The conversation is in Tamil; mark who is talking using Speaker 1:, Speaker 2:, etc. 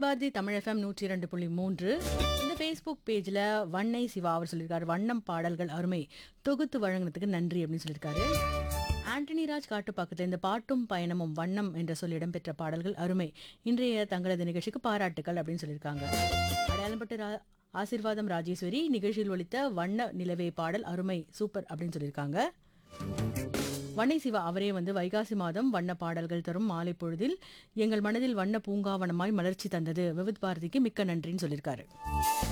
Speaker 1: விவித் பாரதி தமிழ் எஃப்எம் நூற்றி இரண்டு புள்ளி மூன்று இந்த ஃபேஸ்புக் பேஜில் வண்ணை சிவா அவர் சொல்லியிருக்காரு வண்ணம் பாடல்கள் அருமை தொகுத்து வழங்கினதுக்கு நன்றி அப்படின்னு சொல்லியிருக்காரு ஆண்டனி ராஜ் காட்டுப்பாக்கத்தில் இந்த பாட்டும் பயணமும் வண்ணம் என்ற சொல் இடம்பெற்ற பாடல்கள் அருமை இன்றைய தங்களது நிகழ்ச்சிக்கு பாராட்டுக்கள் அப்படின்னு சொல்லியிருக்காங்க அடையாளப்பட்ட ரா- ஆசீர்வாதம் ராஜேஸ்வரி நிகழ்ச்சியில் ஒலித்த வண்ண நிலவே பாடல் அருமை சூப்பர் அப்படின்னு சொல்லியிருக்காங்க வண்ணை சிவா அவரே வந்து வைகாசி மாதம் வண்ண பாடல்கள் தரும் மாலை பொழுதில் எங்கள் மனதில் வண்ண பூங்காவனமாய் மலர்ச்சி தந்தது விவித் பாரதிக்கு மிக்க நன்றின்னு சொல்லியிருக்காரு